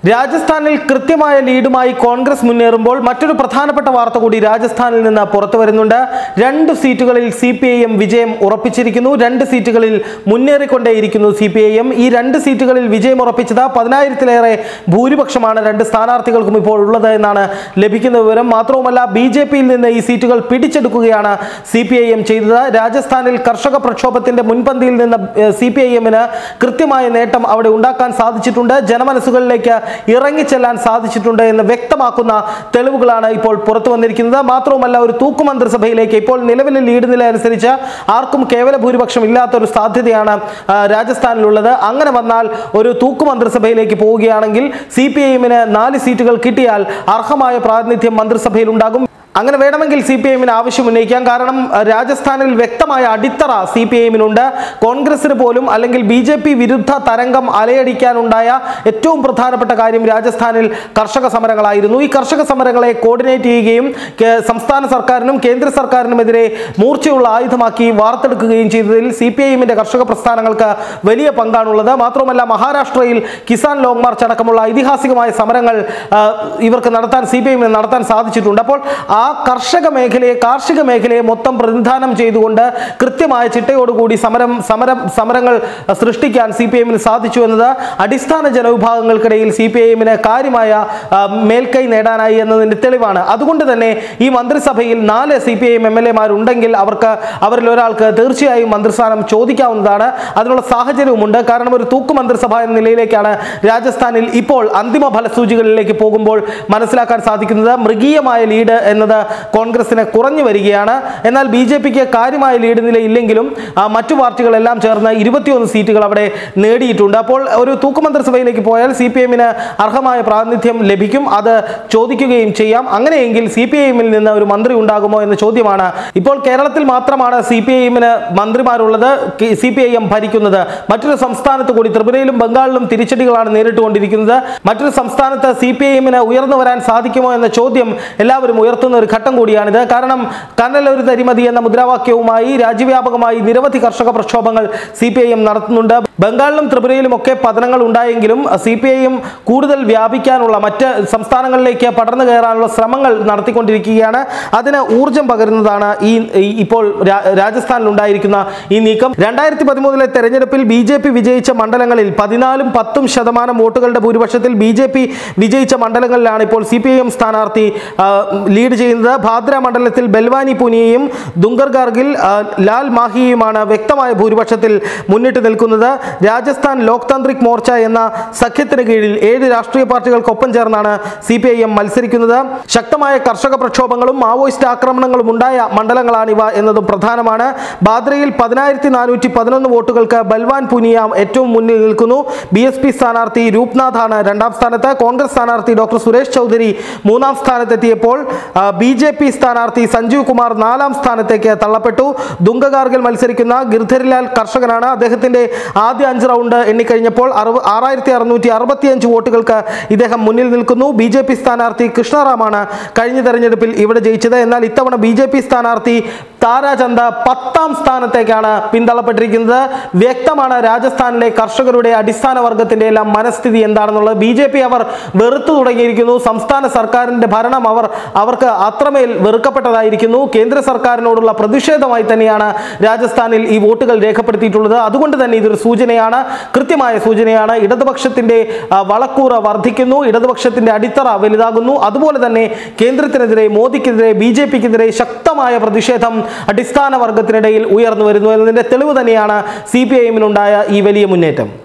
രാജസ്ഥാനിൽ കൃത്യമായ ലീഡുമായി കോൺഗ്രസ് മുന്നേറുമ്പോൾ മറ്റൊരു പ്രധാനപ്പെട്ട വാർത്ത കൂടി രാജസ്ഥാനിൽ നിന്ന് പുറത്തു വരുന്നുണ്ട് രണ്ട് സീറ്റുകളിൽ സി പി ഐ എം വിജയം ഉറപ്പിച്ചിരിക്കുന്നു രണ്ട് സീറ്റുകളിൽ മുന്നേറിക്കൊണ്ടേയിരിക്കുന്നു സി പി ഐ എം ഈ രണ്ട് സീറ്റുകളിൽ വിജയം ഉറപ്പിച്ചത് പതിനായിരത്തിലേറെ ഭൂരിപക്ഷമാണ് രണ്ട് സ്ഥാനാർത്ഥികൾക്കും ഇപ്പോൾ ഉള്ളത് എന്നാണ് ലഭിക്കുന്ന വിവരം മാത്രവുമല്ല ബി ജെ പിയിൽ നിന്ന് ഈ സീറ്റുകൾ പിടിച്ചെടുക്കുകയാണ് സി പി ഐ എം ചെയ്തത് രാജസ്ഥാനിൽ കർഷക പ്രക്ഷോഭത്തിന്റെ മുൻപന്തിയിൽ നിന്ന് സി പി ഐ എമ്മിന് കൃത്യമായ നേട്ടം അവിടെ ഉണ്ടാക്കാൻ സാധിച്ചിട്ടുണ്ട് ജനമനസ്സുകളിലേക്ക് ഇറങ്ങിച്ചെല്ലാൻ സാധിച്ചിട്ടുണ്ട് എന്ന് വ്യക്തമാക്കുന്ന തെളിവുകളാണ് ഇപ്പോൾ പുറത്തു വന്നിരിക്കുന്നത് മാത്രവുമല്ല ഒരു തൂക്കു മന്ത്രിസഭയിലേക്ക് ഇപ്പോൾ നിലവിലെ ലീഡ് നില അനുസരിച്ച് ആർക്കും കേവല ഭൂരിപക്ഷം ഇല്ലാത്ത ഒരു സാധ്യതയാണ് ആ, രാജസ്ഥാനിലുള്ളത് അങ്ങനെ വന്നാൽ ഒരു തൂക്കു മന്ത്രിസഭയിലേക്ക് പോവുകയാണെങ്കിൽ സി പി ഐ എമ്മിന് നാല് സീറ്റുകൾ കിട്ടിയാൽ അർഹമായ പ്രാതിനിധ്യം മന്ത്രിസഭയിൽ ഉണ്ടാകും അങ്ങനെ വേണമെങ്കിൽ സി പി എമ്മിന് ആവശ്യം ഉന്നയിക്കാം കാരണം അഹ്, രാജസ്ഥാനിൽ വ്യക്തമായ അടിത്തറ സി പി എമ്മിനുണ്ട് കോൺഗ്രസിന് പോലും അല്ലെങ്കിൽ ബി ജെ പി വിരുദ്ധ തരംഗം അലയടിക്കാനുണ്ടായ ഏറ്റവും പ്രധാനപ്പെട്ട കാര്യം രാജസ്ഥാനിൽ കർഷക സമരങ്ങളായിരുന്നു ഈ കർഷക സമരങ്ങളെ കോർഡിനേറ്റ് ചെയ്യുകയും കേ- സംസ്ഥാന സർക്കാരിനും കേന്ദ്ര സർക്കാരിനുമെതിരെ മൂർച്ചയുള്ള ആയുധമാക്കി വാർത്തെടുക്കുകയും ചെയ്തതിൽ സി പി ഐ എമ്മിന്റെ കർഷക പ്രസ്ഥാനങ്ങൾക്ക് വലിയ പങ്കാണുള്ളത് മാത്രമല്ല മഹാരാഷ്ട്രയിൽ കിസാൻ ലോങ് മാർച്ച് അടക്കമുള്ള ഐതിഹാസികമായ സമരങ്ങൾ ആ, ഇവർക്ക് നടത്താൻ സി പി എമ്മിന് നടത്താൻ സാധിച്ചിട്ടുണ്ട് അപ്പോൾ ആ കർഷക മേഖലയെ കാർഷിക മേഖലയെ മൊത്തം പ്രതിനിധാനം ചെയ്തുകൊണ്ട് കൃത്യമായ ചിട്ടയോടുകൂടി സമരം സമരം സമരങ്ങൾ സൃഷ്ടിക്കാൻ സി പി എമ്മിന് സാധിച്ചു എന്നത് അടിസ്ഥാന ജനവിഭാഗങ്ങൾക്കിടയിൽ സി പി ഐ എമ്മിന് കാര്യമായ ആ, മേൽക്കൈ നേടാനായി എന്നതിന്റെ തെളിവാണ് അതുകൊണ്ട് തന്നെ ഈ മന്ത്രിസഭയിൽ നാല് C P I M M L എമാരുണ്ടെങ്കിൽ അവർക്ക് അവരിൽ ഒരാൾക്ക് തീർച്ചയായും മന്ത്രിസ്ഥാനം ചോദിക്കാവുന്നതാണ് അതിനുള്ള സാഹചര്യവുമുണ്ട് കാരണം ഒരു തൂക്കു മന്ത്രിസഭ എന്ന നിലയിലേക്കാണ് രാജസ്ഥാനിൽ ഇപ്പോൾ അന്തിമ ഫലസൂചികളിലേക്ക് പോകുമ്പോൾ മനസ്സിലാക്കാൻ സാധിക്കുന്നത് മൃഗീയമായ ലീഡ് എന്നത് കോൺഗ്രസിന് കുറഞ്ഞു വരികയാണ് എന്നാൽ ബി ജെ പിക്ക് കാര്യമായ ലീഡ് നിലയില്ലെങ്കിലും ആ, മറ്റു പാർട്ടികളെല്ലാം ചേർന്ന് ഇരുപത്തിയൊന്ന് സീറ്റുകൾ അവിടെ നേടിയിട്ടുണ്ട് അപ്പോൾ ഒരു തൂക്കു മന്ത്രിസഭയിലേക്ക് പോയാൽ സി പി എമ്മിന് അർഹമായ പ്രാതിനിധ്യം ലഭിക്കും അത് ചോദിക്കുകയും ചെയ്യാം അങ്ങനെയെങ്കിൽ സി പി ഐ എമ്മിൽ നിന്ന് ഒരു മന്ത്രി ഉണ്ടാകുമോ എന്ന ചോദ്യമാണ് ഇപ്പോൾ കേരളത്തിൽ മാത്രമാണ് സി പി ഐ എമ്മിന് മന്ത്രിമാരുള്ളത് സി പി ഐ എം ഭരിക്കുന്നത് മറ്റൊരു സംസ്ഥാനത്ത് കൂടി ത്രിപുരയിലും ബംഗാളിലും തിരിച്ചടികളാണ് നേരിട്ടുകൊണ്ടിരിക്കുന്നത് മറ്റൊരു സംസ്ഥാനത്ത് സി പി ഐ എമ്മിന് ഉയർന്നു വരാൻ സാധിക്കുമോ എന്ന ചോദ്യം എല്ലാവരും ഉയർത്തുന്ന ഒരു ഘട്ടം കൂടിയാണിത് കാരണം കനൽ ഒരു തരിമതി എന്ന മുദ്രാവാക്യവുമായി രാജ്യവ്യാപകമായി നിരവധി കർഷക പ്രക്ഷോഭങ്ങൾ സി പി ഐ എം നടത്തുന്നുണ്ട് ബംഗാളിലും ത്രിപുരയിലും ഒക്കെ പതനങ്ങൾ ഉണ്ടായെങ്കിലും സി പി ഐ എം കൂടുതൽ വ്യാപിക്കാനുള്ള മറ്റ് സംസ്ഥാനങ്ങളിലേക്ക് പടർന്നു കയറാനുള്ള ശ്രമങ്ങൾ നടത്തിക്കൊണ്ടിരിക്കുകയാണ് അതിന് ഊർജം പകരുന്നതാണ് ഈ ഈ ഇപ്പോൾ രാ- രാജസ്ഥാനിൽ ഉണ്ടായിരിക്കുന്ന ഈ നീക്കം രണ്ടായിരത്തി പതിമൂന്നിലെ തെരഞ്ഞെടുപ്പിൽ ബി ജെ പി വിജയിച്ച മണ്ഡലങ്ങളിൽ പതിനാലും പത്തും ശതമാനം വോട്ടുകളുടെ ഭൂരിപക്ഷത്തിൽ ബി ജെ പി വിജയിച്ച മണ്ഡലങ്ങളിലാണ് ഇപ്പോൾ സി പി ഐ എം സ്ഥാനാർത്ഥി ആ, ലീഡ് ചെയ്യുന്നത് ഭാദ്ര മണ്ഡലത്തിൽ ബൽവാനി പുനിയയും ദുങ്കർഗാർഗിൽ ആ, ലാൽ മാഹിയുമാണ് വ്യക്തമായ ഭൂരിപക്ഷത്തിൽ മുന്നിട്ട് നിൽക്കുന്നത് രാജസ്ഥാൻ ലോക് താന്ത്രിക് മോർച്ച എന്ന സഖ്യത്തിന് കീഴിൽ ഏഴ് രാഷ്ട്രീയ പാർട്ടികൾക്കൊപ്പം ചേർന്നാണ് സി പി ഐ എം മത്സരിക്കുന്നത് ശക്തമായ കർഷക പ്രക്ഷോഭങ്ങളും മാവോയിസ്റ്റ് ആക്രമണങ്ങളും ഉണ്ടായ മണ്ഡലങ്ങളാണിവ എന്നതും പ്രധാനമാണ് ബാദ്രയിൽ പതിനായിരത്തി നാനൂറ്റി പതിനൊന്ന് വോട്ടുകൾക്ക് ബൽവാൻ പുനിയ ഏറ്റവും മുന്നിൽ നിൽക്കുന്നു ബി എസ് പി സ്ഥാനാർത്ഥി രൂപ്നാഥാണ് രണ്ടാം സ്ഥാനത്ത് കോൺഗ്രസ് സ്ഥാനാർത്ഥി ഡോക്ടർ സുരേഷ് ചൗധരി മൂന്നാം സ്ഥാനത്തെത്തിയപ്പോൾ ബി ജെ പി സ്ഥാനാർത്ഥി സഞ്ജീവ് കുമാർ നാലാം സ്ഥാനത്തേക്ക് തള്ളപ്പെട്ടു ദുംഗകാർഗിൽ മത്സരിക്കുന്ന ഗിർധരിലാൽ കർഷകനാണ് അദ്ദേഹത്തിന്റെ ആദ്യ അഞ്ച് റൗണ്ട് എണ്ണിക്കഴിഞ്ഞപ്പോൾ അറുപ ആറായിരത്തി അറുന്നൂറ്റി അറുപത്തിയഞ്ച് വോട്ടുകൾക്ക് ഇദ്ദേഹം മുന്നിൽ നിൽക്കുന്നു ബി ജെ പി സ്ഥാനാർത്ഥി കൃഷ്ണറാമാണ് കഴിഞ്ഞ തെരഞ്ഞെടുപ്പിൽ ഇവിടെ ജയിച്ചത് എന്നാൽ ഇത്തവണ ബി ജെ പി സ്ഥാനാർത്ഥി താരാചന്ദ പത്താം സ്ഥാനത്തേക്കാണ് പിന്തള്ളപ്പെട്ടിരിക്കുന്നത് വ്യക്തമാണ് രാജസ്ഥാനിലെ കർഷകരുടെ അടിസ്ഥാന വർഗത്തിന്റെ എല്ലാം മനസ്ഥിതി എന്താണെന്നുള്ളത് ബി ജെ പി അവർ വെറുത്തു തുടങ്ങിയിരിക്കുന്നു സംസ്ഥാന സർക്കാരിന്റെ ഭരണം അവർ അവർക്ക് അത്രമേൽ വെറുക്കപ്പെട്ടതായിരിക്കുന്നു കേന്ദ്ര സർക്കാരിനോടുള്ള പ്രതിഷേധമായി തന്നെയാണ് രാജസ്ഥാനിൽ ഈ വോട്ടുകൾ രേഖപ്പെടുത്തിയിട്ടുള്ളത് അതുകൊണ്ട് തന്നെ ഇതൊരു സൂചനയാണ് കൃത്യമായ സൂചനയാണ് ഇടതുപക്ഷത്തിന്റെ ആ, വളക്കൂറ വർദ്ധിക്കുന്നു ഇടതുപക്ഷത്തിന്റെ അടിത്തറ വലുതാകുന്നു അതുപോലെ തന്നെ കേന്ദ്രത്തിനെതിരെ മോദിക്കെതിരെ ബി ജെ പിക്കെതിരെ ശക്തമായ പ്രതിഷേധം അടിസ്ഥാന വർഗത്തിനിടയിൽ ഉയർന്നു വരുന്നു എന്നതിന്റെ തെളിവ് തന്നെയാണ് സി പി ഐ എമ്മിനുണ്ടായ ഈ വലിയ മുന്നേറ്റം